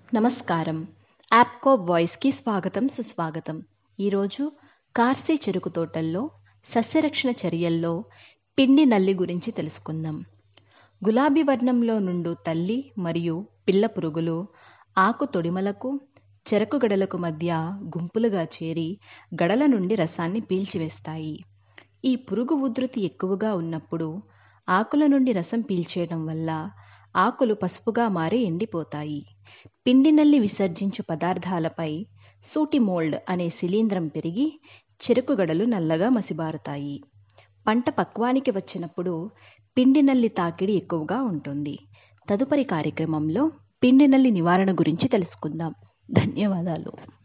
నమస్కారం యాప్కో వాయిస్కి స్వాగతం సుస్వాగతం ఈరోజు కార్సీ చెరుకు తోటల్లో సస్యరక్షణ చర్యల్లో పిండి నల్లి గురించి తెలుసుకుందాం గులాబీ వర్ణంలో నుండు తల్లి మరియు పిల్ల పురుగులు ఆకు తొడిమలకు చెరకు గడలకు మధ్య గుంపులుగా చేరి గడల నుండి రసాన్ని పీల్చివేస్తాయి ఈ పురుగు ఉధృతి ఎక్కువగా ఉన్నప్పుడు ఆకుల నుండి రసం పీల్చేయడం వల్ల ఆకులు పసుపుగా మారి ఎండిపోతాయి పిండి నల్లి విసర్జించు పదార్థాలపై సూటి మోల్డ్ అనే శిలీంధ్రం పెరిగి చెరుకు గడలు నల్లగా మసిబారుతాయి పంట పక్వానికి వచ్చినప్పుడు పిండి నల్లి తాకిడి ఎక్కువగా ఉంటుంది తదుపరి కార్యక్రమంలో పిండి నల్లి నివారణ గురించి తెలుసుకుందాం ధన్యవాదాలు